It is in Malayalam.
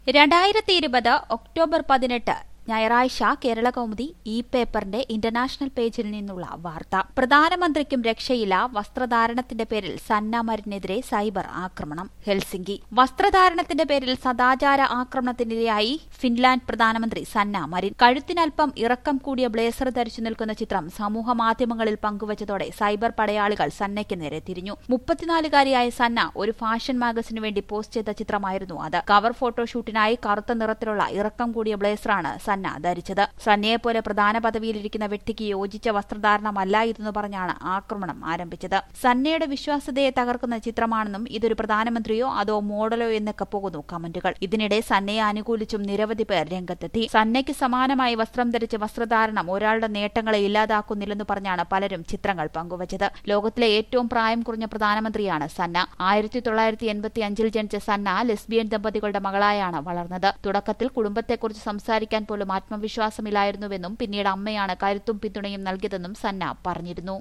രണ്ടായിരത്തി ഇരുപത് ഒക്ടോബർ പതിനെട്ട് ഞായറാഴ്ച കേരള കൗമുദി ഇ പേപ്പറിന്റെ ഇന്റർനാഷണൽ പേജിൽ നിന്നുള്ള വാർത്ത പ്രധാനമന്ത്രിക്കും രക്ഷയില്ല വസ്ത്രധാരണത്തിന്റെ പേരിൽ സന്ന മരിനെതിരെ സൈബർ ആക്രമണം ഹെൽസിംഗി വസ്ത്രധാരണത്തിന്റെ പേരിൽ സദാചാര ആക്രമണത്തിനിരയായി ഫിൻലാൻഡ് പ്രധാനമന്ത്രി സന്ന മരിൻ കഴുത്തിനൽപ്പം ഇറക്കം കൂടിയ ബ്ലേസർ ധരിച്ചു നിൽക്കുന്ന ചിത്രം സമൂഹ മാധ്യമങ്ങളിൽ പങ്കുവച്ചതോടെ സൈബർ പടയാളികൾ സന്നയ്ക്ക് നേരെ തിരിഞ്ഞു മുപ്പത്തിനാലുകാരിയായ സന്ന ഒരു ഫാഷൻ മാഗസിനു വേണ്ടി പോസ്റ്റ് ചെയ്ത ചിത്രമായിരുന്നു അത് കവർ ഫോട്ടോഷൂട്ടിനായി കറുത്ത നിറത്തിലുള്ള ഇറക്കം കൂടിയ ബ്ലേസറാണ് സന്ന ധരിച്ചത് സന്നയെപ്പോലെ പ്രധാന പദവിയിലിരിക്കുന്ന വ്യക്തിക്ക് യോജിച്ച വസ്ത്രധാരണമല്ല ഇതെന്ന് പറഞ്ഞാണ് ആക്രമണം ആരംഭിച്ചത് സന്നയുടെ വിശ്വാസ്യതയെ തകർക്കുന്ന ചിത്രമാണെന്നും ഇതൊരു പ്രധാനമന്ത്രിയോ അതോ മോഡലോ എന്നൊക്കെ പോകുന്നു കമന്റുകൾ ഇതിനിടെ സന്നയെ അനുകൂലിച്ചും നിരവധി പേർ രംഗത്തെത്തി സന്നയ്ക്ക് സമാനമായി വസ്ത്രം ധരിച്ച വസ്ത്രധാരണം ഒരാളുടെ നേട്ടങ്ങളെ ഇല്ലാതാക്കുന്നില്ലെന്ന് പറഞ്ഞാണ് പലരും ചിത്രങ്ങൾ പങ്കുവച്ചത് ലോകത്തിലെ ഏറ്റവും പ്രായം കുറഞ്ഞ പ്രധാനമന്ത്രിയാണ് സന്ന ആയിരത്തി തൊള്ളായിരത്തി എൺപത്തി അഞ്ചിൽ ജനിച്ച സന്ന ലെസ്ബിയൻ ദമ്പതികളുടെ മകളായാണ് വളർന്നത് തുടക്കത്തിൽ കുടുംബത്തെക്കുറിച്ച് സംസാരിക്കാൻ പോലും ആത്മവിശ്വാസമില്ലായിരുന്നുവെന്നും പിന്നീട് അമ്മയാണ് കരുത്തും പിന്തുണയും നൽകിയതെന്നും സന്ന പറഞ്ഞിരുന്നു